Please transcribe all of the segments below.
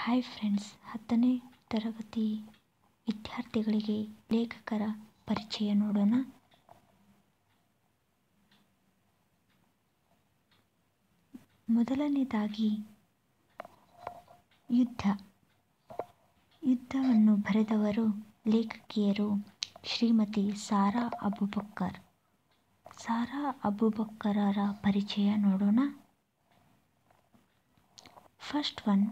hi friends ಹತ್ತನೇ ತರಗತಿ ವಿದ್ಯಾರ್ಥಿಗಳಿಗೆ ಲೇಖಕರ ಪರಿಚಯ ನೋಡೋಣ ಮೊದಲನೇದಾಗಿ ಯುದ್ಧ ಯುದ್ಧವನ್ನು ಬರೆದವರು ಲೇಖಕಿಯರು ಶ್ರೀಮತಿ ಸಾರಾ ಅಬುಬಕ್ಕರ್ ಸಾರಾ ಅಬುಬಕ್ಕರರ ಪರಿಚಯ ನೋಡೋಣ ಫಸ್ಟ್ ಒನ್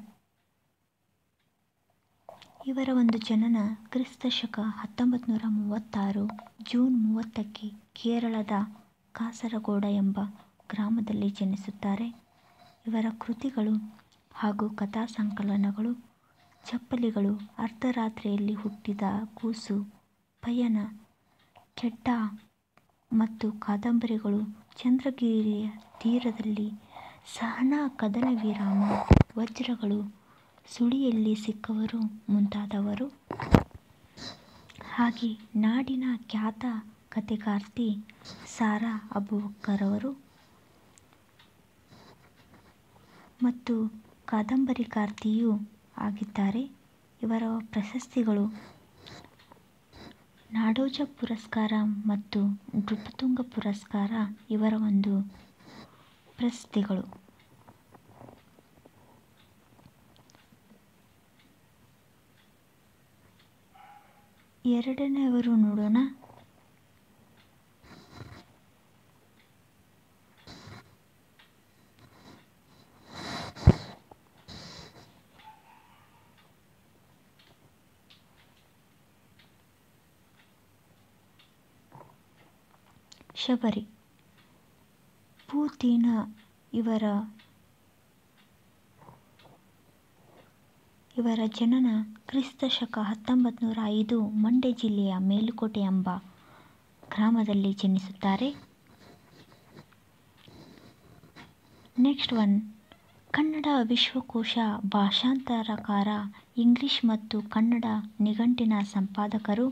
ಇವರ ಒಂದು ಜನನ ಕ್ರಿಸ್ತ ಶಕ ಹತ್ತೊಂಬತ್ತು ನೂರ ಮೂವತ್ತಾರು ಜೂನ್ ಮೂವತ್ತಕ್ಕೆ ಕೇರಳದ ಕಾಸರಗೋಡ ಎಂಬ ಗ್ರಾಮದಲ್ಲಿ ಜನಿಸುತ್ತಾರೆ ಇವರ ಕೃತಿಗಳು ಹಾಗೂ ಕಥಾ ಸಂಕಲನಗಳು ಚಪ್ಪಲಿಗಳು ಅರ್ಧರಾತ್ರಿಯಲ್ಲಿ ಹುಟ್ಟಿದ ಕೂಸು ಪಯಣ ಕೆಡ್ಡ ಮತ್ತು ಕಾದಂಬರಿಗಳು ಚಂದ್ರಗಿರಿಯ ತೀರದಲ್ಲಿ ಸಹನಾ ಕದನ ವಿರಾಮ ವಜ್ರಗಳು ಸುಳಿಯಲ್ಲಿ ಸಿಕ್ಕವರು ಮುಂತಾದವರು ಹಾಗೆ ನಾಡಿನ ಖ್ಯಾತ ಕಥೆಗಾರ್ತಿ ಸಾರಾ ಅಬುಬಕ್ಕರ್ ಅವರು ಮತ್ತು ಕಾದಂಬರಿಗಾರ್ತಿಯೂ ಆಗಿದ್ದಾರೆ ಇವರ ಪ್ರಶಸ್ತಿಗಳು ನಾಡೋಜ ಪುರಸ್ಕಾರ ಮತ್ತು ನೃಪತುಂಗ ಪುರಸ್ಕಾರ ಇವರ ಒಂದು ಪ್ರಶಸ್ತಿಗಳು ಎರಡನೆಯವರು ನೋಡೋಣ ಶಬರಿ ಪೂತಿನ ಇವರ ಇವರ ಜನನ ಕ್ರಿಸ್ತ ಶಕ ಹತ್ತೊಂಬತ್ತು ನೂರ ಐದು ಮಂಡ್ಯ ಜಿಲ್ಲೆಯ ಮೇಲುಕೋಟೆ ಎಂಬ ಗ್ರಾಮದಲ್ಲಿ ಜನಿಸುತ್ತಾರೆ ನೆಕ್ಸ್ಟ್ ಒನ್ ಕನ್ನಡ ವಿಶ್ವಕೋಶ ಭಾಷಾಂತರಕಾರ ಇಂಗ್ಲಿಷ್ ಮತ್ತು ಕನ್ನಡ ನಿಘಂಟಿನ ಸಂಪಾದಕರು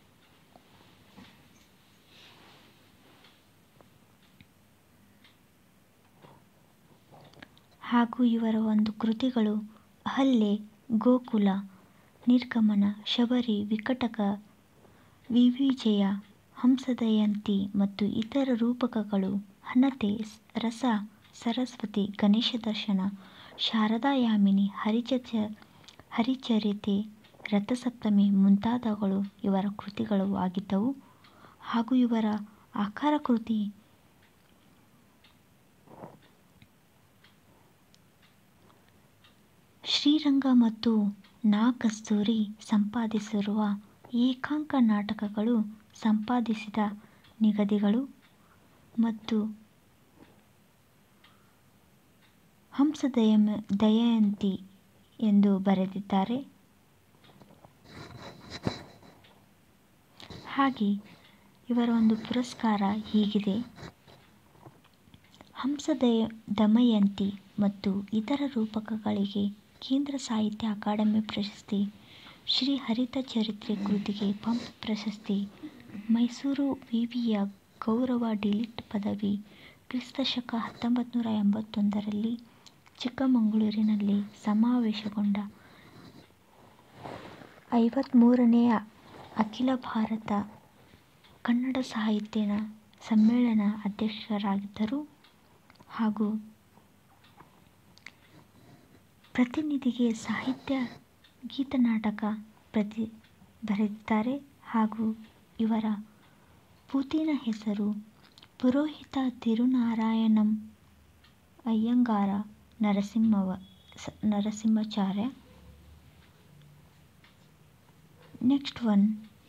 ಹಾಗೂ ಇವರ ಒಂದು ಕೃತಿಗಳು ಅಹಲ್ಯೆ ಗೋಕುಲ ನಿರ್ಗಮನ ಶಬರಿ ವಿಕಟಕ ವಿವಿಜಯ ಹಂಸದಯಂತಿ ಮತ್ತು ಇತರ ರೂಪಕಗಳು ಹಣತೆ ರಸ ಸರಸ್ವತಿ ಗಣೇಶ ದರ್ಶನ ಶಾರದಾಯಾಮಿನಿ ಹರಿಚಚ ಹರಿಚರಿತೆ ರಥಸಪ್ತಮಿ ಮುಂತಾದವುಗಳು ಇವರ ಕೃತಿಗಳು ಆಗಿದ್ದವು ಹಾಗೂ ಇವರ ಆಕಾರ ಕೃತಿ ಶ್ರೀರಂಗ ಮತ್ತು ನಾ ಕಸ್ತೂರಿ ಸಂಪಾದಿಸಿರುವ ಏಕಾಂಕ ನಾಟಕಗಳು ಸಂಪಾದಿಸಿದ ನಿಗದಿಗಳು ಮತ್ತು ಹಂಸದಯ ದಯಂತಿ ಎಂದು ಬರೆದಿದ್ದಾರೆ ಹಾಗೆ ಇವರ ಒಂದು ಪುರಸ್ಕಾರ ಹೀಗಿದೆ ಹಂಸದಯ ದಮಯಂತಿ ಮತ್ತು ಇತರ ರೂಪಕಗಳಿಗೆ ಕೇಂದ್ರ ಸಾಹಿತ್ಯ ಅಕಾಡೆಮಿ ಪ್ರಶಸ್ತಿ ಶ್ರೀ ಹರಿತ ಚರಿತ್ರೆ ಕೃತಿಗೆ ಪಂಪ್ ಪ್ರಶಸ್ತಿ ಮೈಸೂರು ವಿವಿಯ ಗೌರವ ಡಿಲಿಟ್ ಪದವಿ ಕ್ರಿಸ್ತ ಶಕ ಹತ್ತೊಂಬತ್ತು ನೂರ ಎಂಬತ್ತೊಂದರಲ್ಲಿ ಚಿಕ್ಕಮಗಳೂರಿನಲ್ಲಿ ಸಮಾವೇಶಗೊಂಡ ಐವತ್ತ್ಮೂರನೆಯ ಅಖಿಲ ಭಾರತ ಕನ್ನಡ ಸಾಹಿತ್ಯ ಸಮ್ಮೇಳನ ಅಧ್ಯಕ್ಷರಾಗಿದ್ದರು ಹಾಗೂ ಪ್ರತಿನಿಧಿಗೆ ಸಾಹಿತ್ಯ ಗೀತನಾಟಕ ಪ್ರತಿ ಬರೆದಿದ್ದಾರೆ ಹಾಗೂ ಇವರ ಪೂತಿನ ಹೆಸರು ಪುರೋಹಿತ ತಿರುನಾರಾಯಣಂ ಅಯ್ಯಂಗಾರ ನರಸಿಂಹವ ನರಸಿಂಹಾಚಾರ್ಯ ನೆಕ್ಸ್ಟ್ ಒನ್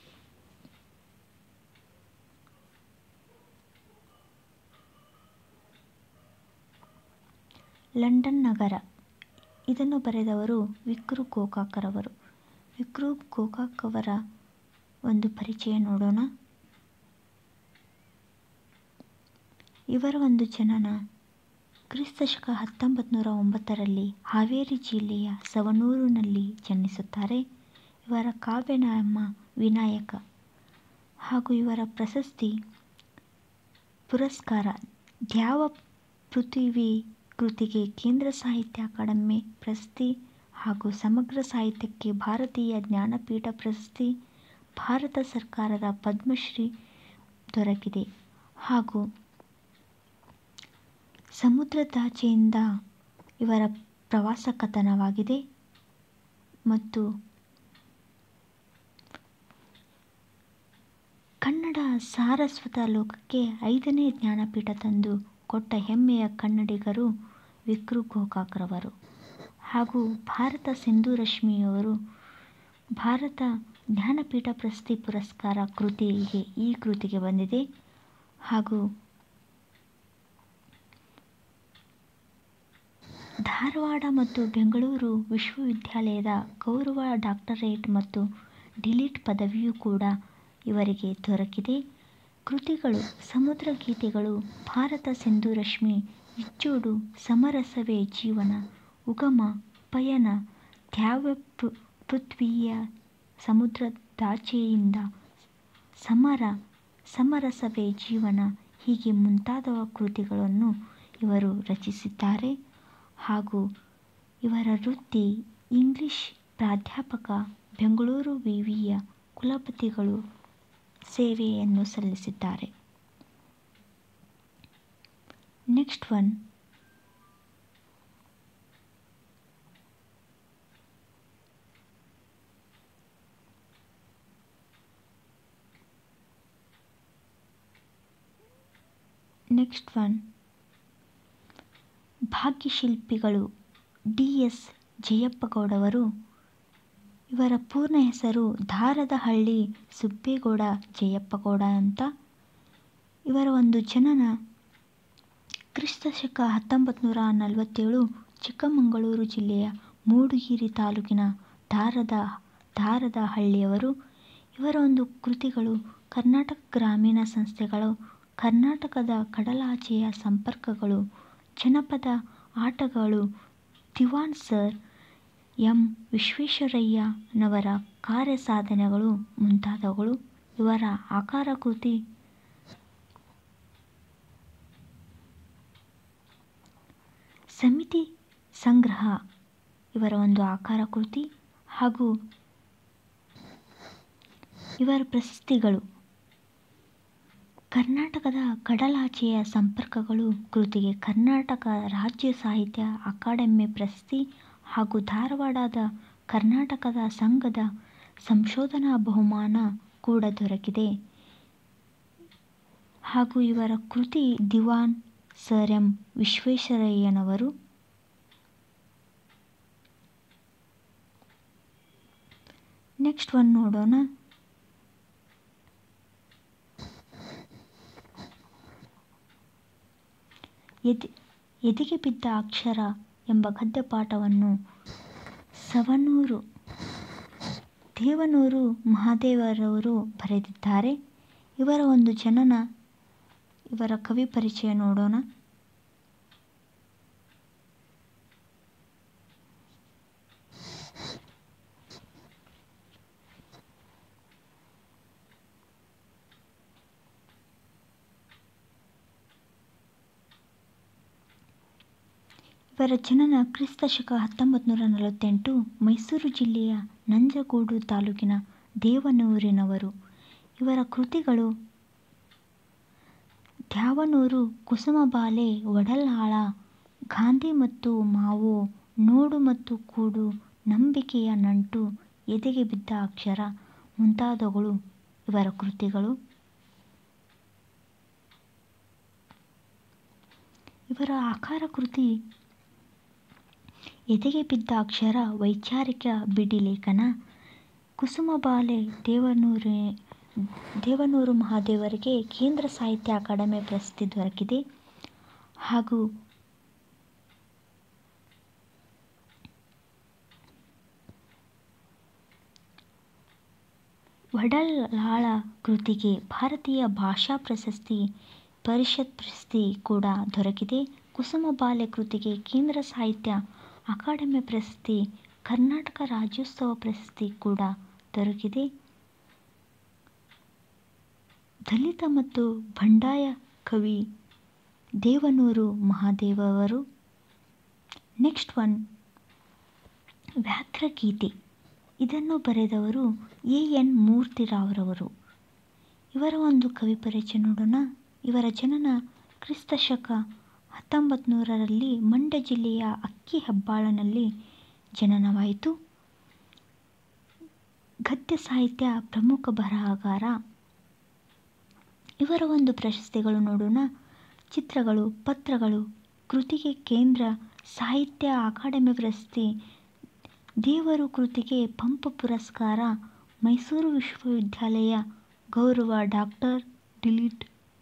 ಲಂಡನ್ ನಗರ ಇದನ್ನು ಬರೆದವರು ವಿಕ್ರು ಗೋಕಾಕ್ ರವರು ವಿಕ್ರು ಗೋಕಾಕ್ ಅವರ ಒಂದು ಪರಿಚಯ ನೋಡೋಣ ಇವರ ಒಂದು ಜನನ ಕ್ರಿಸ್ತ ಶಕ ಹತ್ತೊಂಬತ್ತು ನೂರ ಒಂಬತ್ತರಲ್ಲಿ ಹಾವೇರಿ ಜಿಲ್ಲೆಯ ಸವಣೂರಿನಲ್ಲಿ ಜನಿಸುತ್ತಾರೆ ಇವರ ಕಾವ್ಯನಾಮ ವಿನಾಯಕ ಹಾಗೂ ಇವರ ಪ್ರಶಸ್ತಿ ಪುರಸ್ಕಾರ ದ್ಯಾವ ಪೃಥ್ವಿ ಕೃತಿಗೆ ಕೇಂದ್ರ ಸಾಹಿತ್ಯ ಅಕಾಡೆಮಿ ಪ್ರಶಸ್ತಿ ಹಾಗೂ ಸಮಗ್ರ ಸಾಹಿತ್ಯಕ್ಕೆ ಭಾರತೀಯ ಜ್ಞಾನಪೀಠ ಪ್ರಶಸ್ತಿ ಭಾರತ ಸರ್ಕಾರದ ಪದ್ಮಶ್ರೀ ದೊರಕಿದೆ ಹಾಗೂ ಸಮುದ್ರದಾಚೆಯಿಂದ ಇವರ ಪ್ರವಾಸ ಕಥನವಾಗಿದೆ ಮತ್ತು ಕನ್ನಡ ಸಾರಸ್ವತ ಲೋಕಕ್ಕೆ ಐದನೇ ಜ್ಞಾನಪೀಠ ತಂದು ಕೊಟ್ಟ ಹೆಮ್ಮೆಯ ಕನ್ನಡಿಗರು ವಿಕ್ರು ಗೋಕಾಕ್ರವರು ಹಾಗೂ ಭಾರತ ಸಿಂಧುರಶ್ಮಿಯವರು ಭಾರತ ಜ್ಞಾನಪೀಠ ಪ್ರಶಸ್ತಿ ಪುರಸ್ಕಾರ ಕೃತಿಗೆ ಈ ಕೃತಿಗೆ ಬಂದಿದೆ ಹಾಗೂ ಧಾರವಾಡ ಮತ್ತು ಬೆಂಗಳೂರು ವಿಶ್ವವಿದ್ಯಾಲಯದ ಗೌರವ ಡಾಕ್ಟರೇಟ್ ಮತ್ತು ಡಿಲಿಟ್ ಪದವಿಯೂ ಕೂಡ ಇವರಿಗೆ ದೊರಕಿದೆ ಕೃತಿಗಳು ಸಮುದ್ರ ಗೀತೆಗಳು ಭಾರತ ಸಿಂಧುರಶ್ಮಿ ಇಚ್ಚೋಡು ಸಮರಸವೇ ಜೀವನ ಉಗಮ ಪಯಣ ದ್ಯಾವ ಪೃಥ್ವಿಯ ಸಮುದ್ರದಾಚೆಯಿಂದ ಸಮರ ಸಮರಸವೇ ಜೀವನ ಹೀಗೆ ಮುಂತಾದ ಕೃತಿಗಳನ್ನು ಇವರು ರಚಿಸಿದ್ದಾರೆ ಹಾಗೂ ಇವರ ವೃತ್ತಿ ಇಂಗ್ಲಿಷ್ ಪ್ರಾಧ್ಯಾಪಕ ಬೆಂಗಳೂರು ವಿವಿಯ ಕುಲಪತಿಗಳು ಸೇವೆಯನ್ನು ಸಲ್ಲಿಸಿದ್ದಾರೆ ನೆಕ್ಸ್ಟ್ ಒನ್ ನೆಕ್ಸ್ಟ್ ಒನ್ ಭಾಗ್ಯಶಿಲ್ಪಿಗಳು ಡಿ ಎಸ್ ಜಯಪ್ಪಗೌಡವರು ಇವರ ಪೂರ್ಣ ಹೆಸರು ಧಾರದಹಳ್ಳಿ ಸುಬ್ಬೇಗೌಡ ಜಯಪ್ಪಗೌಡ ಅಂತ ಇವರ ಒಂದು ಜನನ ಕ್ರಿಸ್ತ ಶಕ ಹತ್ತೊಂಬತ್ತು ನೂರ ನಲವತ್ತೇಳು ಚಿಕ್ಕಮಗಳೂರು ಜಿಲ್ಲೆಯ ಮೂಡಿಗೆರೆ ತಾಲೂಕಿನ ಧಾರದ ಧಾರದ ಹಳ್ಳಿಯವರು ಇವರ ಒಂದು ಕೃತಿಗಳು ಕರ್ನಾಟಕ ಗ್ರಾಮೀಣ ಸಂಸ್ಥೆಗಳು ಕರ್ನಾಟಕದ ಕಡಲಾಚೆಯ ಸಂಪರ್ಕಗಳು ಜನಪದ ಆಟಗಳು ದಿವಾನ್ ಸರ್ ಎಂ ವಿಶ್ವೇಶ್ವರಯ್ಯನವರ ಕಾರ್ಯಸಾಧನೆಗಳು ಮುಂತಾದವುಗಳು ಇವರ ಆಕಾರ ಕೃತಿ ಸಮಿತಿ ಸಂಗ್ರಹ ಇವರ ಒಂದು ಆಕಾರ ಕೃತಿ ಹಾಗೂ ಇವರ ಪ್ರಶಸ್ತಿಗಳು ಕರ್ನಾಟಕದ ಕಡಲಾಚೆಯ ಸಂಪರ್ಕಗಳು ಕೃತಿಗೆ ಕರ್ನಾಟಕ ರಾಜ್ಯ ಸಾಹಿತ್ಯ ಅಕಾಡೆಮಿ ಪ್ರಶಸ್ತಿ ಹಾಗೂ ಧಾರವಾಡದ ಕರ್ನಾಟಕದ ಸಂಘದ ಸಂಶೋಧನಾ ಬಹುಮಾನ ಕೂಡ ದೊರಕಿದೆ ಹಾಗೂ ಇವರ ಕೃತಿ ದಿವಾನ್ ಸರ್ ಎಂ ವಿಶ್ವೇಶ್ವರಯ್ಯನವರು ನೆಕ್ಸ್ಟ್ ಒನ್ ನೋಡೋಣ ಎದೆ ಎದೆಗೆ ಬಿದ್ದ ಅಕ್ಷರ ಎಂಬ ಗದ್ಯಪಾಠವನ್ನು ಸವನೂರು ದೇವನೂರು ಮಹಾದೇವರವರು ಬರೆದಿದ್ದಾರೆ ಇವರ ಒಂದು ಜನನ ಇವರ ಕವಿ ಪರಿಚಯ ನೋಡೋಣ ಇವರ ಜನನ ಕ್ರಿಸ್ತ ಶಕ ಹತ್ತೊಂಬತ್ತು ನೂರ ನಲವತ್ತೆಂಟು ಮೈಸೂರು ಜಿಲ್ಲೆಯ ನಂಜಗೂಡು ತಾಲೂಕಿನ ದೇವನೂರಿನವರು ಇವರ ಕೃತಿಗಳು ದ್ಯಾವನೂರು ಕುಸುಮಬಾಲೆ ಒಡಲಾಳ ಗಾಂಧಿ ಮತ್ತು ಮಾವೋ ನೋಡು ಮತ್ತು ಕೂಡು ನಂಬಿಕೆಯ ನಂಟು ಎದೆಗೆ ಬಿದ್ದ ಅಕ್ಷರ ಮುಂತಾದವುಗಳು ಇವರ ಕೃತಿಗಳು ಇವರ ಆಕಾರ ಕೃತಿ ಎದೆಗೆ ಬಿದ್ದ ಅಕ್ಷರ ವೈಚಾರಿಕ ಬಿಡಿ ಲೇಖನ ಕುಸುಮಬಾಲೆ ದೇವನೂರು ದೇವನೂರು ಮಹಾದೇವರಿಗೆ ಕೇಂದ್ರ ಸಾಹಿತ್ಯ ಅಕಾಡೆಮಿ ಪ್ರಶಸ್ತಿ ದೊರಕಿದೆ ಹಾಗೂ ಒಡಲಾಳ ಕೃತಿಗೆ ಭಾರತೀಯ ಭಾಷಾ ಪ್ರಶಸ್ತಿ ಪರಿಷತ್ ಪ್ರಶಸ್ತಿ ಕೂಡ ದೊರಕಿದೆ ಕುಸುಮಬಾಲೆ ಕೃತಿಗೆ ಕೇಂದ್ರ ಸಾಹಿತ್ಯ ಅಕಾಡೆಮಿ ಪ್ರಶಸ್ತಿ ಕರ್ನಾಟಕ ರಾಜ್ಯೋತ್ಸವ ಪ್ರಶಸ್ತಿ ಕೂಡ ದೊರಕಿದೆ ದಲಿತ ಮತ್ತು ಬಂಡಾಯ ಕವಿ ದೇವನೂರು ಮಹಾದೇವ ಅವರು ನೆಕ್ಸ್ಟ್ ಒನ್ ವ್ಯಾಘ್ರಗೀತೆ ಇದನ್ನು ಬರೆದವರು ಎ ಎನ್ ಮೂರ್ತಿರಾವ್ರವರು ಇವರ ಒಂದು ಕವಿ ಪರಿಚಯ ನೋಡೋಣ ಇವರ ಜನನ ಕ್ರಿಸ್ತ ಶಕ ಹತ್ತೊಂಬತ್ತು ನೂರರಲ್ಲಿ ಮಂಡ್ಯ ಜಿಲ್ಲೆಯ ಅಕ್ಕಿಹೆಬ್ಬಾಳನಲ್ಲಿ ಜನನವಾಯಿತು ಗದ್ಯ ಸಾಹಿತ್ಯ ಪ್ರಮುಖ ಬರಹಗಾರ ಇವರ ಒಂದು ಪ್ರಶಸ್ತಿಗಳು ನೋಡೋಣ ಚಿತ್ರಗಳು ಪತ್ರಗಳು ಕೃತಿಗೆ ಕೇಂದ್ರ ಸಾಹಿತ್ಯ ಅಕಾಡೆಮಿ ಪ್ರಶಸ್ತಿ ದೇವರು ಕೃತಿಗೆ ಪಂಪ ಪುರಸ್ಕಾರ ಮೈಸೂರು ವಿಶ್ವವಿದ್ಯಾಲಯ ಗೌರವ ಡಾಕ್ಟರ್ ಡಿಲೀಟ್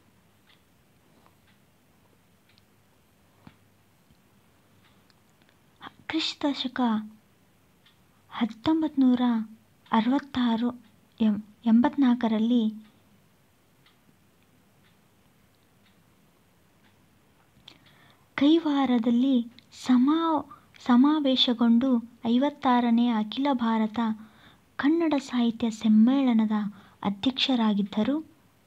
ಕ್ರಿಸ್ತ ಶಕ ಹತ್ತೊಂಬತ್ತು ನೂರ ಅರವತ್ತಾರು ಎಂ ಎಂಬತ್ನಾಲ್ಕರಲ್ಲಿ ಕೈವಾರದಲ್ಲಿ ಸಮಾ ಸಮಾವೇಶಗೊಂಡು ಐವತ್ತಾರನೇ ಅಖಿಲ ಭಾರತ ಕನ್ನಡ ಸಾಹಿತ್ಯ ಸಮ್ಮೇಳನದ ಅಧ್ಯಕ್ಷರಾಗಿದ್ದರು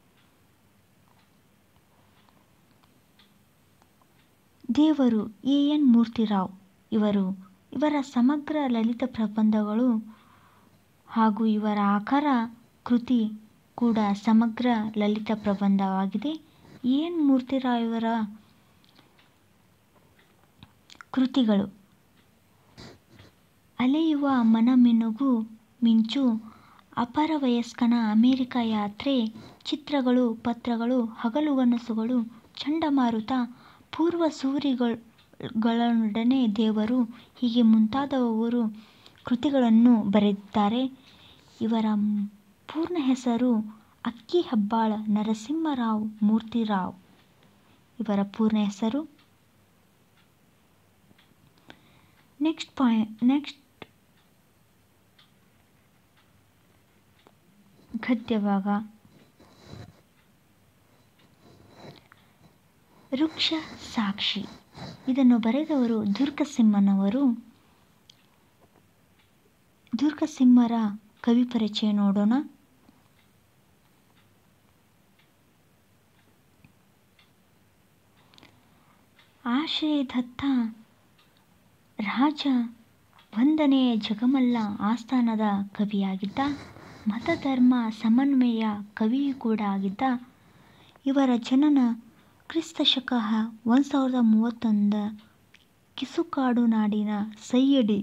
ದೇವರು ಎ ಎನ್ ಮೂರ್ತಿರಾವ್ ಇವರು ಇವರ ಸಮಗ್ರ ಲಲಿತ ಪ್ರಬಂಧಗಳು ಹಾಗೂ ಇವರ ಆಕಾರ ಕೃತಿ ಕೂಡ ಸಮಗ್ರ ಲಲಿತ ಪ್ರಬಂಧವಾಗಿದೆ ಎನ್ ಮೂರ್ತಿರಾವ್ ಇವರ ಕೃತಿಗಳು ಅಲೆಯುವ ಮನಮಿನುಗು ಮಿಂಚು ಅಪರ ವಯಸ್ಕನ ಅಮೆರಿಕ ಯಾತ್ರೆ ಚಿತ್ರಗಳು ಪತ್ರಗಳು ಹಗಲುಗನಸುಗಳು ಚಂಡಮಾರುತ ಪೂರ್ವ ಸೂರಿಗಳೊಡನೆ ದೇವರು ಹೀಗೆ ಮುಂತಾದವರು ಕೃತಿಗಳನ್ನು ಬರೆದಿದ್ದಾರೆ ಇವರ ಪೂರ್ಣ ಹೆಸರು ಅಕ್ಕಿಹೆಬ್ಬಾಳ ನರಸಿಂಹರಾವ್ ಮೂರ್ತಿರಾವ್ ಇವರ ಪೂರ್ಣ ಹೆಸರು ನೆಕ್ಸ್ಟ್ ಪಾಯಿಂಟ್ ನೆಕ್ಸ್ಟ್ ಗದ್ಯ ಭಾಗ ವೃಕ್ಷ ಸಾಕ್ಷಿ ಇದನ್ನು ಬರೆದವರು ದುರ್ಗಸಿಂಹನವರು ದುರ್ಗಸಿಂಹರ ಕವಿ ಪರಿಚಯ ನೋಡೋಣ ಆಶ್ರಯದತ್ತ ರಾಜ ವಂದನೆಯ ಜಗಮಲ್ಲ ಆಸ್ಥಾನದ ಕವಿಯಾಗಿದ್ದ ಮತಧರ್ಮ ಸಮನ್ವಯ ಕವಿಯೂ ಕೂಡ ಆಗಿದ್ದ ಇವರ ಜನನ ಕ್ರಿಸ್ತ ಶಕ ಒಂದು ಸಾವಿರದ ಮೂವತ್ತೊಂದ ಕಿಸುಕಾಡು ನಾಡಿನ ಸೈಯಡಿ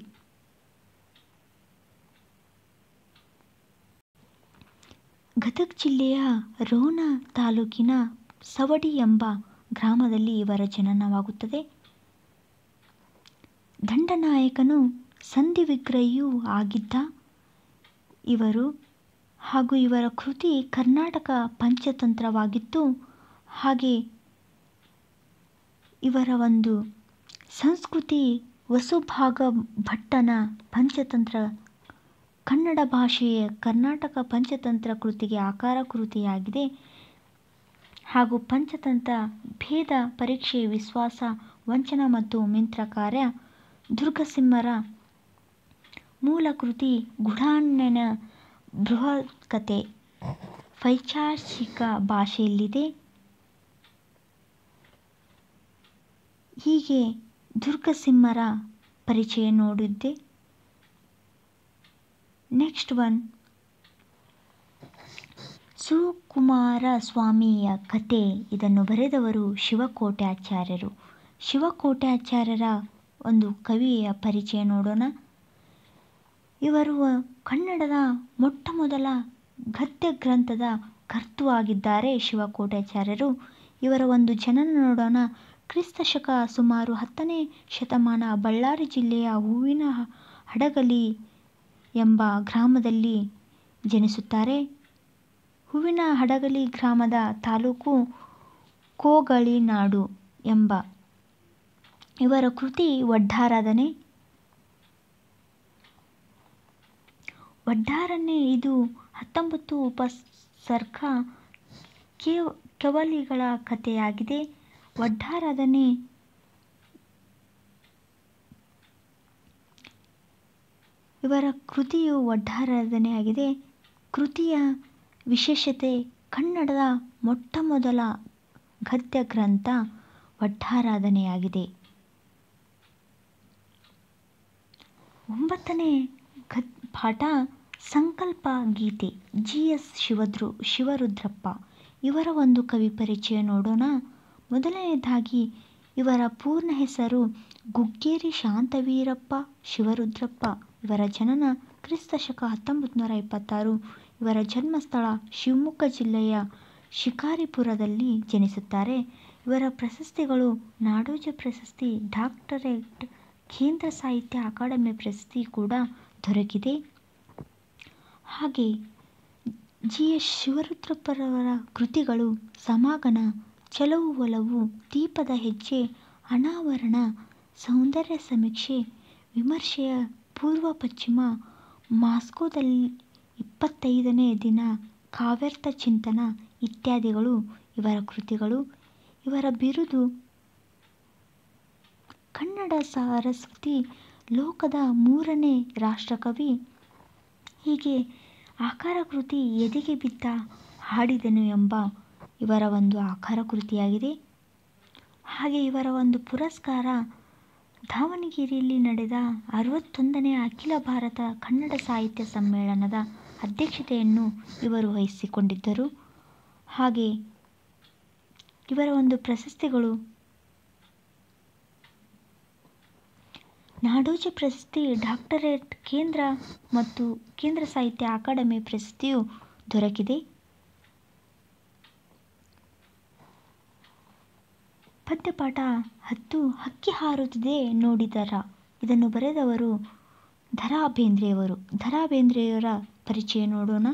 ಗದಗ ಜಿಲ್ಲೆಯ ರೋಣ ತಾಲೂಕಿನ ಸವಡಿ ಎಂಬ ಗ್ರಾಮದಲ್ಲಿ ಇವರ ಜನನವಾಗುತ್ತದೆ ದಂಡನಾಯಕನು ಸಂಧಿ ವಿಗ್ರಹಿಯೂ ಆಗಿದ್ದ ಇವರು ಹಾಗೂ ಇವರ ಕೃತಿ ಕರ್ನಾಟಕ ಪಂಚತಂತ್ರವಾಗಿತ್ತು ಹಾಗೆ ಇವರ ಒಂದು ಸಂಸ್ಕೃತಿ ವಸುಭಾಗ ಭಟ್ಟನ ಪಂಚತಂತ್ರ ಕನ್ನಡ ಭಾಷೆಯ ಕರ್ನಾಟಕ ಪಂಚತಂತ್ರ ಕೃತಿಗೆ ಆಕಾರ ಕೃತಿಯಾಗಿದೆ ಹಾಗೂ ಪಂಚತಂತ್ರ ಭೇದ ಪರೀಕ್ಷೆ ವಿಶ್ವಾಸ ವಂಚನ ಮತ್ತು ಮಿಂತ್ರ ಕಾರ್ಯ ದುರ್ಗಸಿಂಹರ ಮೂಲ ಕೃತಿ ಗುಢಾಣ್ಣನ ಬೃಹತ್ಕತೆ ಪೈಶಾಚಿಕ ಭಾಷೆಯಲ್ಲಿದೆ ಹೀಗೆ ದುರ್ಗಸಿಂಹರ ಪರಿಚಯ ನೋಡಿದ್ದೆ ನೆಕ್ಸ್ಟ್ ಒನ್ ಸುಕುಮಾರ ಸ್ವಾಮಿಯ ಕತೆ ಇದನ್ನು ಬರೆದವರು ಶಿವಕೋಟ್ಯಾಚಾರ್ಯರು ಶಿವಕೋಟ್ಯಾಚಾರ್ಯರ ಒಂದು ಕವಿಯ ಪರಿಚಯ ನೋಡೋಣ ಇವರು ಕನ್ನಡದ ಮೊಟ್ಟ ಮೊದಲ ಗದ್ಯ ಗ್ರಂಥದ ಕರ್ತೃ ಆಗಿದ್ದಾರೆ ಶಿವಕೋಟ್ಯಾಚಾರ್ಯರು ಇವರ ಒಂದು ಜನನ ನೋಡೋಣ ಕ್ರಿಸ್ತ ಶಕ ಸುಮಾರು ಹತ್ತನೇ ಶತಮಾನ ಬಳ್ಳಾರಿ ಜಿಲ್ಲೆಯ ಹೂವಿನ ಹಡಗಲಿ ಎಂಬ ಗ್ರಾಮದಲ್ಲಿ ಜನಿಸುತ್ತಾರೆ ಹೂವಿನ ಹಡಗಲಿ ಗ್ರಾಮದ ತಾಲೂಕು ಕೋಗಳಿನಾಡು ಎಂಬ ಇವರ ಕೃತಿ ಒಡ್ಡಾರಾಧನೆ ಒಡ್ಡಾರನೆ ಇದು ಹತ್ತೊಂಬತ್ತು ಉಪಸರ್ಗ ಕೇವ್ ಕೆವಲಿಗಳ ಕಥೆಯಾಗಿದೆ ಒಡ್ಡಾರಾಧನೆ ಇವರ ಕೃತಿಯು ಒಡ್ಡಾರಾಧನೆಯಾಗಿದೆ ಕೃತಿಯ ವಿಶೇಷತೆ ಕನ್ನಡದ ಮೊಟ್ಟ ಮೊದಲ ಗದ್ಯ ಗ್ರಂಥ ಒಡ್ಡಾರಾಧನೆಯಾಗಿದೆ ಒಂಬತ್ತನೇ ಗದ್ ಪಾಠ ಸಂಕಲ್ಪ ಗೀತೆ ಜಿ ಎಸ್ ಶಿವದ್ರು ಶಿವರುದ್ರಪ್ಪ ಇವರ ಒಂದು ಕವಿ ಪರಿಚಯ ನೋಡೋಣ ಮೊದಲನೇದಾಗಿ ಇವರ ಪೂರ್ಣ ಹೆಸರು ಗುಗ್ಗೇರಿ ಶಾಂತವೀರಪ್ಪ ಶಿವರುದ್ರಪ್ಪ ಇವರ ಜನನ ಕ್ರಿಸ್ತ ಶಕ ಹತ್ತೊಂಬತ್ತು ನೂರ ಇಪ್ಪತ್ತಾರು ಇವರ ಜನ್ಮಸ್ಥಳ ಶಿವಮೊಗ್ಗ ಜಿಲ್ಲೆಯ ಶಿಕಾರಿಪುರದಲ್ಲಿ ಜನಿಸುತ್ತಾರೆ ಇವರ ಪ್ರಶಸ್ತಿಗಳು ನಾಡೋಜ ಪ್ರಶಸ್ತಿ ಡಾಕ್ಟರೇಟ್ ಕೇಂದ್ರ ಸಾಹಿತ್ಯ ಅಕಾಡೆಮಿ ಪ್ರಶಸ್ತಿ ಕೂಡ ದೊರಕಿದೆ ಹಾಗೆ ಜಿ ಎಸ್ ಶಿವರುದ್ರಪ್ಪರವರ ಕೃತಿಗಳು ಸಮಾಗಮ ಚೆಲುವು ಒಲವು ದೀಪದ ಹೆಜ್ಜೆ ಅನಾವರಣ ಸೌಂದರ್ಯ ಸಮೀಕ್ಷೆ ವಿಮರ್ಶೆಯ ಪೂರ್ವ ಪಶ್ಚಿಮ ಮಾಸ್ಕೋದಲ್ಲಿ ಇಪ್ಪತ್ತೈದನೇ ದಿನ ಕಾವ್ಯಾರ್ಥ ಚಿಂತನ ಇತ್ಯಾದಿಗಳು ಇವರ ಕೃತಿಗಳು ಇವರ ಬಿರುದು ಕನ್ನಡ ಸರಸ್ವತಿ ಲೋಕದ ಮೂರನೇ ರಾಷ್ಟ್ರಕವಿ ಹೀಗೆ ಆಕಾರ ಕೃತಿ ಎದೆಗೆ ಬಿದ್ದ ಹಾಡಿದೆನು ಎಂಬ ಇವರ ಒಂದು ಆಕಾರ ಕೃತಿಯಾಗಿದೆ ಹಾಗೆ ಇವರ ಒಂದು ಪುರಸ್ಕಾರ ದಾವಣಗೆರೆಯಲ್ಲಿ ನಡೆದ ಅರವತ್ತೊಂದನೇ ಅಖಿಲ ಭಾರತ ಕನ್ನಡ ಸಾಹಿತ್ಯ ಸಮ್ಮೇಳನದ ಅಧ್ಯಕ್ಷತೆಯನ್ನು ಇವರು ವಹಿಸಿಕೊಂಡಿದ್ದರು ಹಾಗೆ ಇವರ ಒಂದು ಪ್ರಶಸ್ತಿಗಳು ನಾಡೋಜ ಪ್ರಶಸ್ತಿ ಡಾಕ್ಟರೇಟ್ ಕೇಂದ್ರ ಮತ್ತು ಕೇಂದ್ರ ಸಾಹಿತ್ಯ ಅಕಾಡೆಮಿ ಪ್ರಶಸ್ತಿಯು ದೊರಕಿದೆ ಪದ್ಯಪಾಠ ಹತ್ತು ಹಕ್ಕಿ ಹಾರುತ್ತಿದೆ ನೋಡಿದರ ಇದನ್ನು ಬರೆದವರು ಧರಾ ಬೇಂದ್ರೆಯವರು ಧರಾ ಬೇಂದ್ರೆಯವರ ಪರಿಚಯ ನೋಡೋಣ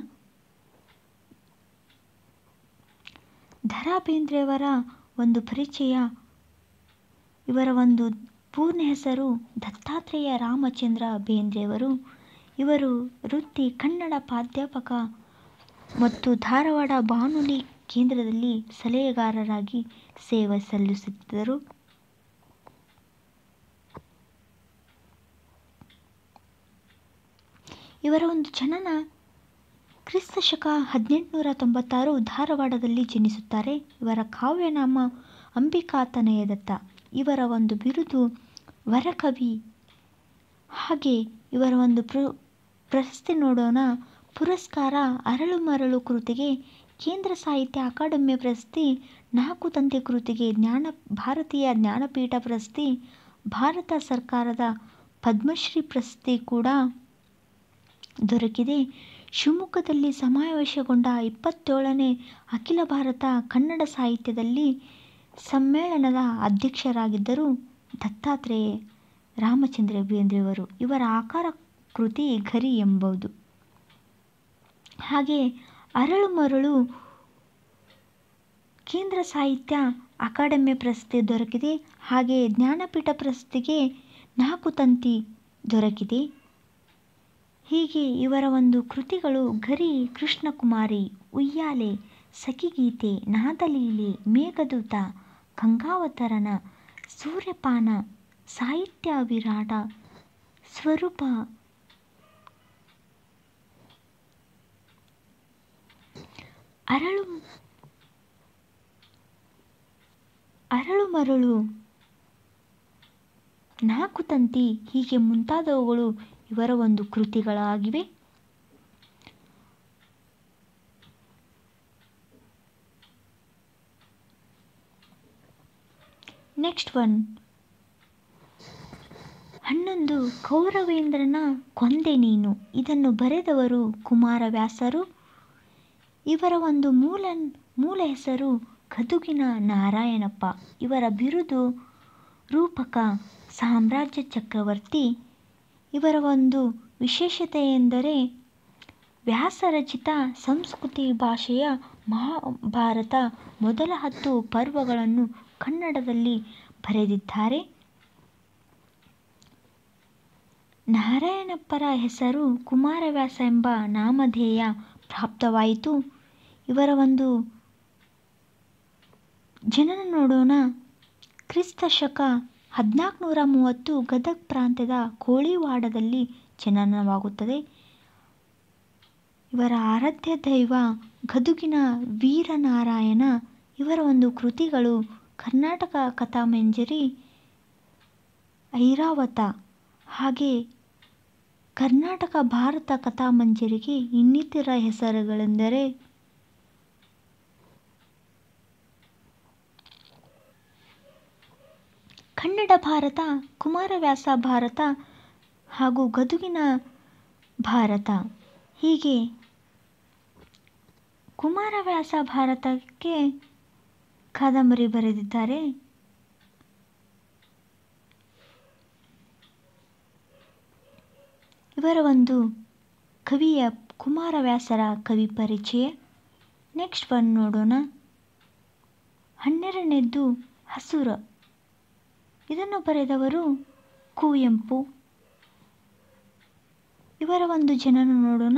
ಧರಾ ಬೇಂದ್ರೆಯವರ ಒಂದು ಪರಿಚಯ ಇವರ ಒಂದು ಪೂರ್ಣ ಹೆಸರು ದತ್ತಾತ್ರೇಯ ರಾಮಚಂದ್ರ ಬೇಂದ್ರೆಯವರು ಇವರು ವೃತ್ತಿ ಕನ್ನಡ ಪ್ರಾಧ್ಯಾಪಕ ಮತ್ತು ಧಾರವಾಡ ಬಾನುಲಿ ಕೇಂದ್ರದಲ್ಲಿ ಸಲಹೆಗಾರರಾಗಿ ಸೇವೆ ಸಲ್ಲಿಸುತ್ತಿದ್ದರು ಇವರ ಒಂದು ಜನನ ಕ್ರಿಸ್ತ ಶಕ ಹದಿನೆಂಟುನೂರ ತೊಂಬತ್ತಾರು ಧಾರವಾಡದಲ್ಲಿ ಜನಿಸುತ್ತಾರೆ ಇವರ ಕಾವ್ಯನಾಮ ಅಂಬಿಕಾತನಯದತ್ತ ಇವರ ಒಂದು ಬಿರುದು ವರಕವಿ ಹಾಗೆ ಇವರ ಒಂದು ಪ್ರ ಪ್ರಶಸ್ತಿ ನೋಡೋಣ ಪುರಸ್ಕಾರ ಅರಳು ಮರಳು ಕೃತಿಗೆ ಕೇಂದ್ರ ಸಾಹಿತ್ಯ ಅಕಾಡೆಮಿ ಪ್ರಶಸ್ತಿ ನಾಲ್ಕು ತಂತಿ ಕೃತಿಗೆ ಜ್ಞಾನ ಭಾರತೀಯ ಜ್ಞಾನಪೀಠ ಪ್ರಶಸ್ತಿ ಭಾರತ ಸರ್ಕಾರದ ಪದ್ಮಶ್ರೀ ಪ್ರಶಸ್ತಿ ಕೂಡ ದೊರಕಿದೆ ಶಿವಮೊಗ್ಗದಲ್ಲಿ ಸಮಾವೇಶಗೊಂಡ ಇಪ್ಪತ್ತೇಳನೇ ಅಖಿಲ ಭಾರತ ಕನ್ನಡ ಸಾಹಿತ್ಯದಲ್ಲಿ ಸಮ್ಮೇಳನದ ಅಧ್ಯಕ್ಷರಾಗಿದ್ದರು ದತ್ತಾತ್ರೇಯ ರಾಮಚಂದ್ರ ಬೇಂದ್ರೆಯವರು ಇವರ ಆಕಾರ ಕೃತಿ ಗರಿ ಎಂಬುದು ಹಾಗೆ ಅರಳು ಮರಳು ಕೇಂದ್ರ ಸಾಹಿತ್ಯ ಅಕಾಡೆಮಿ ಪ್ರಶಸ್ತಿ ದೊರಕಿದೆ ಹಾಗೆ ಜ್ಞಾನಪೀಠ ಪ್ರಶಸ್ತಿಗೆ ನಾಲ್ಕು ತಂತಿ ದೊರಕಿದೆ ಹೀಗೆ ಇವರ ಒಂದು ಕೃತಿಗಳು ಗರಿ ಕೃಷ್ಣಕುಮಾರಿ ಉಯ್ಯಾಲೆ ಸಖಿಗೀತೆ ನಾದಲೀಲೆ ಮೇಘದೂತ ಗಂಗಾವತರಣ ಸೂರ್ಯಪಾನ ಸಾಹಿತ್ಯ ವಿರಾಟ ಸ್ವರೂಪ ಅರಳು ಅರಳು ಮರಳು ನಾಲ್ಕು ತಂತಿ ಹೀಗೆ ಮುಂತಾದವುಗಳು ಇವರ ಒಂದು ಕೃತಿಗಳಾಗಿವೆ ನೆಕ್ಸ್ಟ್ ಒನ್ ಹನ್ನೊಂದು ಕೌರವೇಂದ್ರನ ಕೊಂದೆ ನೀನು ಇದನ್ನು ಬರೆದವರು ಕುಮಾರವ್ಯಾಸರು ಇವರ ಒಂದು ಮೂಲ ಮೂಲ ಹೆಸರು ಗದುಗಿನ ನಾರಾಯಣಪ್ಪ ಇವರ ಬಿರುದು ರೂಪಕ ಸಾಮ್ರಾಜ್ಯ ಚಕ್ರವರ್ತಿ ಇವರ ಒಂದು ವಿಶೇಷತೆ ಎಂದರೆ ವ್ಯಾಸರಚಿತ ಸಂಸ್ಕೃತಿ ಭಾಷೆಯ ಮಹಾಭಾರತ ಮೊದಲ ಹತ್ತು ಪರ್ವಗಳನ್ನು ಕನ್ನಡದಲ್ಲಿ ಬರೆದಿದ್ದಾರೆ ನಾರಾಯಣಪ್ಪರ ಹೆಸರು ಕುಮಾರವ್ಯಾಸ ಎಂಬ ನಾಮಧೇಯ ಪ್ರಾಪ್ತವಾಯಿತು ಇವರ ಒಂದು ಜನನ ನೋಡೋಣ ಕ್ರಿಸ್ತ ಶಕ ಹದಿನಾಲ್ಕುನೂರ ಮೂವತ್ತು ಗದಗ್ ಪ್ರಾಂತ್ಯದ ಕೋಳಿವಾಡದಲ್ಲಿ ಜನನವಾಗುತ್ತದೆ ಇವರ ಆರಾಧ್ಯ ದೈವ ಗದುಗಿನ ವೀರನಾರಾಯಣ ಇವರ ಒಂದು ಕೃತಿಗಳು ಕರ್ನಾಟಕ ಕಥಾಮಂಜರಿ ಐರಾವತ ಹಾಗೆ ಕರ್ನಾಟಕ ಭಾರತ ಕಥಾಮಂಜರಿಗೆ ಇನ್ನಿತರ ಹೆಸರುಗಳೆಂದರೆ ಕನ್ನಡ ಭಾರತ ಕುಮಾರವ್ಯಾಸ ಭಾರತ ಹಾಗೂ ಗದುಗಿನ ಭಾರತ ಹೀಗೆ ಕುಮಾರವ್ಯಾಸ ಭಾರತಕ್ಕೆ ಕಾದಂಬರಿ ಬರೆದಿದ್ದಾರೆ ಇವರ ಒಂದು ಕವಿಯ ಕುಮಾರವ್ಯಾಸರ ಕವಿ ಪರಿಚಯ ನೆಕ್ಸ್ಟ್ ಒನ್ ನೋಡೋಣ ಹನ್ನೆರಡನೇದ್ದು ಹಸುರ ಇದನ್ನು ಬರೆದವರು ಕುವೆಂಪು ಇವರ ಒಂದು ಜನನ ನೋಡೋಣ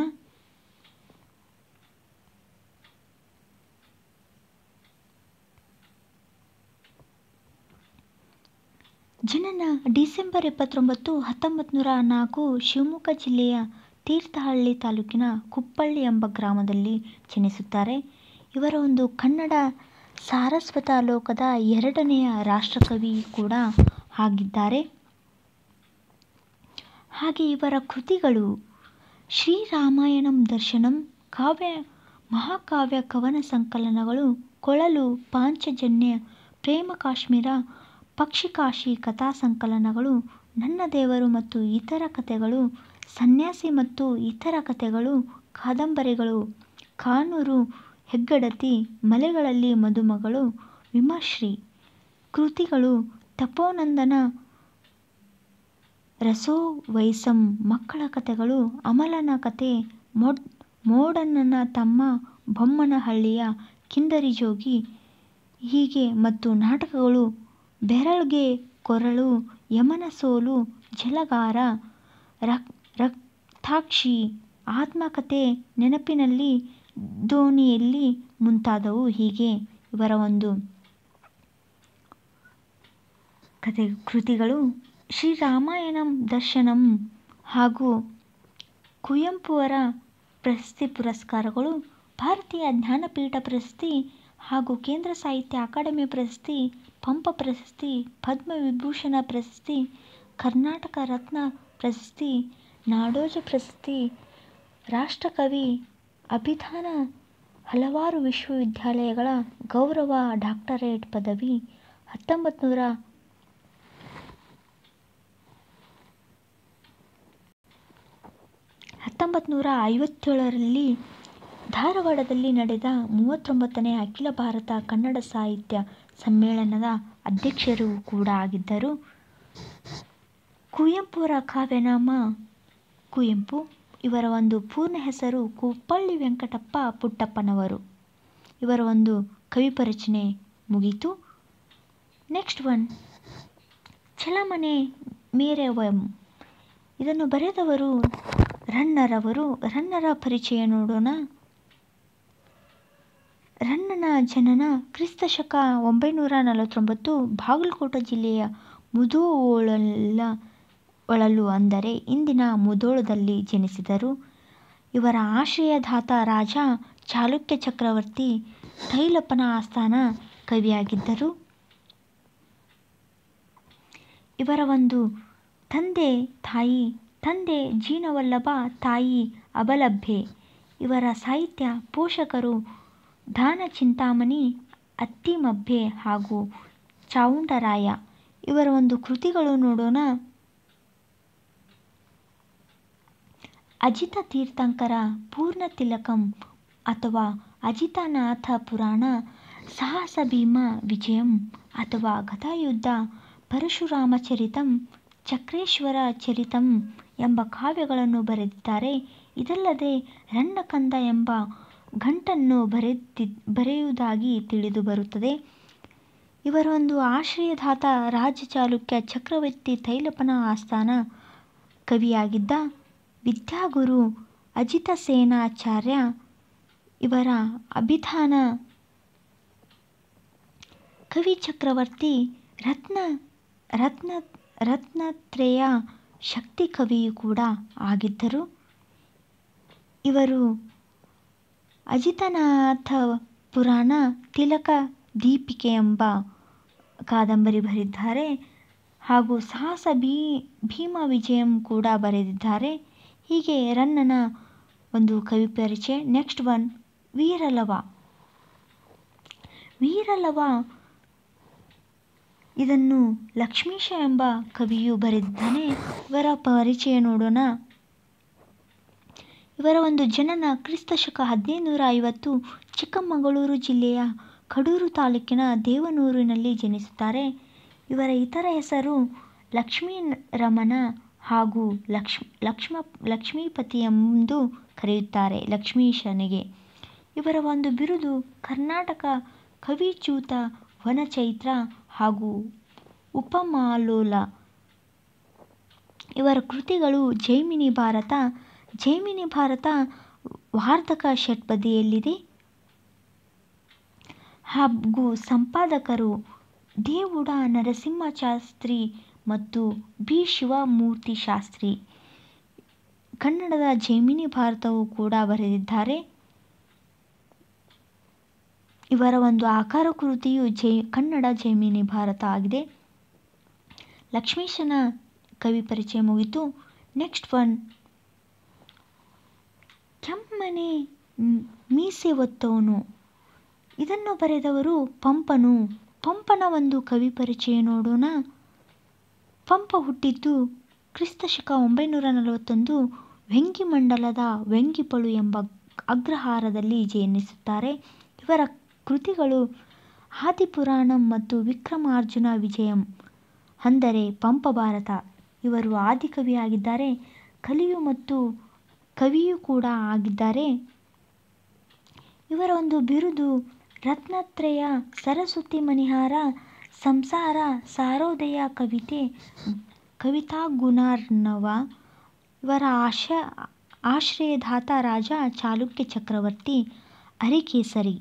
ಜನನ ಡಿಸೆಂಬರ್ ಇಪ್ಪತ್ತೊಂಬತ್ತು ಹತ್ತೊಂಬತ್ತು ನೂರ ನಾಲ್ಕು ಶಿವಮೊಗ್ಗ ಜಿಲ್ಲೆಯ ತೀರ್ಥಹಳ್ಳಿ ತಾಲೂಕಿನ ಕುಪ್ಪಳ್ಳಿ ಎಂಬ ಗ್ರಾಮದಲ್ಲಿ ಜನಿಸುತ್ತಾರೆ ಇವರ ಒಂದು ಕನ್ನಡ ಸಾರಸ್ವತ ಲೋಕದ ಎರಡನೆಯ ರಾಷ್ಟ್ರಕವಿ ಕೂಡ ಆಗಿದ್ದಾರೆ ಹಾಗೆ ಇವರ ಕೃತಿಗಳು ಶ್ರೀರಾಮಾಯಣಂ ದರ್ಶನಂ ಕಾವ್ಯ ಮಹಾಕಾವ್ಯ ಕವನ ಸಂಕಲನಗಳು ಕೊಳಲು ಪಾಂಚಜನ್ಯ ಪ್ರೇಮ ಕಾಶ್ಮೀರ ಪಕ್ಷಿಕಾಶಿ ಕಥಾ ಸಂಕಲನಗಳು ನನ್ನ ದೇವರು ಮತ್ತು ಇತರ ಕಥೆಗಳು ಸನ್ಯಾಸಿ ಮತ್ತು ಇತರ ಕಥೆಗಳು ಕಾದಂಬರಿಗಳು ಕಾನೂರು ಹೆಗ್ಗಡತಿ ಮಲೆಗಳಲ್ಲಿ ಮದುಮಗಳು ವಿಮರ್ಶ್ರೀ ಕೃತಿಗಳು ತಪೋನಂದನ ರಸೋವೈಸಂ ಮಕ್ಕಳ ಕಥೆಗಳು ಅಮಲನ ಕತೆ ಮೊಡ್ ಮೋಡಣ್ಣನ ತಮ್ಮ ಬೊಮ್ಮನಹಳ್ಳಿಯ ಕಿಂದರಿ ಜೋಗಿ ಹೀಗೆ ಮತ್ತು ನಾಟಕಗಳು ಬೆರಳ್ಗೆ ಕೊರಳು ಯಮನ ಸೋಲು ಜಲಗಾರ ರಕ್ ರಕ್ತಾಕ್ಷಿ ಆತ್ಮಕಥೆ ನೆನಪಿನಲ್ಲಿ ದೋಣಿಯಲ್ಲಿ ಮುಂತಾದವು ಹೀಗೆ ಇವರ ಒಂದು ಕತೆ ಕೃತಿಗಳು ಶ್ರೀರಾಮಾಯಣಂ ದರ್ಶನಂ ಹಾಗೂ ಕುವೆಂಪುವರ ಪ್ರಶಸ್ತಿ ಪುರಸ್ಕಾರಗಳು ಭಾರತೀಯ ಜ್ಞಾನಪೀಠ ಪ್ರಶಸ್ತಿ ಹಾಗೂ ಕೇಂದ್ರ ಸಾಹಿತ್ಯ ಅಕಾಡೆಮಿ ಪ್ರಶಸ್ತಿ ಪಂಪ ಪ್ರಶಸ್ತಿ ಪದ್ಮವಿಭೂಷಣ ಪ್ರಶಸ್ತಿ ಕರ್ನಾಟಕ ರತ್ನ ಪ್ರಶಸ್ತಿ ನಾಡೋಜ ಪ್ರಶಸ್ತಿ ರಾಷ್ಟ್ರಕವಿ ಅಭಿದಾನ ಹಲವಾರು ವಿಶ್ವವಿದ್ಯಾಲಯಗಳ ಗೌರವ ಡಾಕ್ಟರೇಟ್ ಪದವಿ ಹತ್ತೊಂಬತ್ತು ನೂರ ಹತ್ತೊಂಬತ್ತು ನೂರ ಐವತ್ತೇಳರಲ್ಲಿ ಧಾರವಾಡದಲ್ಲಿ ನಡೆದ ಮೂವತ್ತೊಂಬತ್ತನೇ ಅಖಿಲ ಭಾರತ ಕನ್ನಡ ಸಾಹಿತ್ಯ ಸಮ್ಮೇಳನದ ಅಧ್ಯಕ್ಷರು ಕೂಡ ಆಗಿದ್ದರು ಕುವೆಂಪುರ ಕಾವ್ಯನಾಮ ಕುವೆಂಪು ಇವರ ಒಂದು ಪೂರ್ಣ ಹೆಸರು ಕುಪ್ಪಳ್ಳಿ ವೆಂಕಟಪ್ಪ ಪುಟ್ಟಪ್ಪನವರು ಇವರ ಒಂದು ಕವಿ ಪರಿಚನೆ ಮುಗೀತು ನೆಕ್ಸ್ಟ್ ಒನ್ ಚಲಮನೆ ಮೇರೆವಂ ಇದನ್ನು ಬರೆದವರು ರನ್ನರವರು ರನ್ನರ ಪರಿಚಯ ನೋಡೋಣ ರನ್ನನ ಜನನ ಕ್ರಿಸ್ತ ಶಕ ಒಂಬೈನೂರ ನಲವತ್ತೊಂಬತ್ತು ಬಾಗಲಕೋಟೆ ಜಿಲ್ಲೆಯ ಮುಧೋಳ ಒಳಲು ಅಂದರೆ ಇಂದಿನ ಮುಧೋಳದಲ್ಲಿ ಜನಿಸಿದರು ಇವರ ಆಶ್ರಯದಾತ ರಾಜ ಚಾಲುಕ್ಯ ಚಕ್ರವರ್ತಿ ತೈಲಪ್ಪನ ಆಸ್ಥಾನ ಕವಿಯಾಗಿದ್ದರು ಇವರ ಒಂದು ತಂದೆ ತಾಯಿ ತಂದೆ ಜೀನವಲ್ಲಭ ತಾಯಿ ಅಬಲಭ್ಯೆ ಇವರ ಸಾಹಿತ್ಯ ಪೋಷಕರು ದಾನ ಚಿಂತಾಮಣಿ ಅತ್ತಿಮಬ್ಬೆ ಹಾಗೂ ಚಾವುಂಡರಾಯ ಇವರ ಒಂದು ಕೃತಿಗಳು ನೋಡೋಣ ಅಜಿತ ತೀರ್ಥಂಕರ ಪೂರ್ಣ ತಿಲಕಂ ಅಥವಾ ಅಜಿತನಾಥ ಪುರಾಣ ಸಾಹಸ ಭೀಮ ವಿಜಯಂ ಅಥವಾ ಗದಾಯುದ್ಧ ಪರಶುರಾಮ ಚರಿತಂ ಚಕ್ರೇಶ್ವರ ಚರಿತಂ ಎಂಬ ಕಾವ್ಯಗಳನ್ನು ಬರೆದಿದ್ದಾರೆ ಇದಲ್ಲದೆ ರನ್ನಕಂದ ಎಂಬ ಗಂಟನ್ನು ಬರೆದಿ ಬರೆಯುವುದಾಗಿ ತಿಳಿದು ಬರುತ್ತದೆ ಇವರ ಒಂದು ಆಶ್ರಯದಾತ ರಾಜ ಚಾಲುಕ್ಯ ಚಕ್ರವರ್ತಿ ತೈಲಪನ ಆಸ್ಥಾನ ಕವಿಯಾಗಿದ್ದ ವಿದ್ಯಾಗುರು ಅಜಿತ ಸೇನಾಚಾರ್ಯ ಇವರ ಅಭಿಧಾನ ಕವಿ ಚಕ್ರವರ್ತಿ ರತ್ನ ರತ್ನ ರತ್ನತ್ರೇಯ ಶಕ್ತಿ ಕವಿಯೂ ಕೂಡ ಆಗಿದ್ದರು ಇವರು ಅಜಿತನಾಥ ಪುರಾಣ ತಿಲಕ ದೀಪಿಕೆ ಎಂಬ ಕಾದಂಬರಿ ಬರೆದಿದ್ದಾರೆ ಹಾಗೂ ಸಾಹಸ ಭೀ ಭೀಮ ವಿಜಯಂ ಕೂಡ ಬರೆದಿದ್ದಾರೆ ಹೀಗೆ ರನ್ನನ ಒಂದು ಕವಿ ಪರಿಚಯ ನೆಕ್ಸ್ಟ್ ಒನ್ ವೀರಲವ ವೀರಲವ ಇದನ್ನು ಲಕ್ಷ್ಮೀಶ ಎಂಬ ಕವಿಯು ಬರೆದಿದ್ದಾನೆ ಇವರ ಪರಿಚಯ ನೋಡೋಣ ಇವರ ಒಂದು ಜನನ ಕ್ರಿಸ್ತ ಶಕ ಹದಿನೈದುನೂರ ಐವತ್ತು ಚಿಕ್ಕಮಗಳೂರು ಜಿಲ್ಲೆಯ ಕಡೂರು ತಾಲೂಕಿನ ದೇವನೂರಿನಲ್ಲಿ ಜನಿಸುತ್ತಾರೆ ಇವರ ಇತರ ಹೆಸರು ಲಕ್ಷ್ಮೀರಮಣ ಹಾಗೂ ಲಕ್ಷ್ಮ ಲಕ್ಷ್ಮ ಲಕ್ಷ್ಮೀಪತಿ ಎಂದು ಕರೆಯುತ್ತಾರೆ ಲಕ್ಷ್ಮೀಶನಿಗೆ ಇವರ ಒಂದು ಬಿರುದು ಕರ್ನಾಟಕ ಕವಿಚ್ಯುತ ವನಚೈತ್ರ ಹಾಗೂ ಉಪಮಾಲೋಲ ಇವರ ಕೃತಿಗಳು ಜೈಮಿನಿ ಭಾರತ ಜೈಮಿನಿ ಭಾರತ ವಾರ್ಧಕ ಷಟ್ಪದಿಯಲ್ಲಿದೆ ಹಾಗೂ ಸಂಪಾದಕರು ದೇವುಡ ನರಸಿಂಹಶಾಸ್ತ್ರಿ ಮತ್ತು ಬಿ ಶಿವಮೂರ್ತಿ ಶಾಸ್ತ್ರಿ ಕನ್ನಡದ ಜೈಮಿನಿ ಭಾರತವು ಕೂಡ ಬರೆದಿದ್ದಾರೆ ಇವರ ಒಂದು ಆಕಾರ ಕೃತಿಯು ಜೈ ಕನ್ನಡ ಜೈಮಿನಿ ಭಾರತ ಆಗಿದೆ ಲಕ್ಷ್ಮೀಶನ ಕವಿ ಪರಿಚಯ ಮುಗಿತು ನೆಕ್ಸ್ಟ್ ಒನ್ ಕೆಮ್ಮನೆ ಮೀಸೆ ಒತ್ತವನು ಇದನ್ನು ಬರೆದವರು ಪಂಪನು ಪಂಪನ ಒಂದು ಕವಿ ಪರಿಚಯ ನೋಡೋಣ ಪಂಪ ಹುಟ್ಟಿದ್ದು ಕ್ರಿಸ್ತ ಶಕ ಒಂಬೈನೂರ ನಲವತ್ತೊಂದು ವೆಂಗಿಮಂಡಲದ ವೆಂಗಿಪಳು ಎಂಬ ಅಗ್ರಹಾರದಲ್ಲಿ ಜನಿಸುತ್ತಾರೆ ಇವರ ಕೃತಿಗಳು ಆದಿಪುರಾಣಂ ಮತ್ತು ವಿಕ್ರಮಾರ್ಜುನ ವಿಜಯಂ ಅಂದರೆ ಪಂಪ ಭಾರತ ಇವರು ಆದಿಕವಿಯಾಗಿದ್ದಾರೆ ಕಲಿಯು ಮತ್ತು ಕವಿಯೂ ಕೂಡ ಆಗಿದ್ದಾರೆ ಇವರ ಒಂದು ಬಿರುದು ರತ್ನತ್ರಯ ಸರಸ್ವತಿ ಮಣಿಹಾರ ಸಂಸಾರ ಸಾರೋದಯ ಕವಿತೆ ಕವಿತಾ ಗುಣಾರ್ಣವ ಇವರ ಆಶ ಆಶ್ರಯದಾತ ರಾಜ ಚಾಲುಕ್ಯ ಚಕ್ರವರ್ತಿ ಅರಿಕೇಸರಿ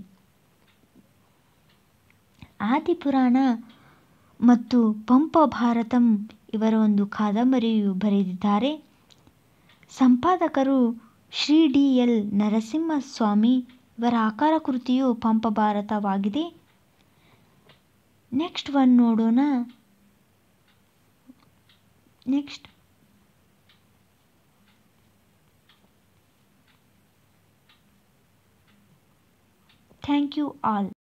ಆದಿಪುರಾಣ ಮತ್ತು ಪಂಪ ಭಾರತಂ ಇವರ ಒಂದು ಕಾದಂಬರಿಯು ಬರೆದಿದ್ದಾರೆ ಸಂಪಾದಕರು ಶ್ರೀ ಡಿ ಎಲ್ ನರಸಿಂಹಸ್ವಾಮಿ ಇವರ ಆಕಾರ ಕೃತಿಯು ಪಂಪ ಭಾರತವಾಗಿದೆ ನೆಕ್ಸ್ಟ್ ಒನ್ ನೋಡೋಣ ನೆಕ್ಸ್ಟ್ ಥ್ಯಾಂಕ್ ಯು ಆಲ್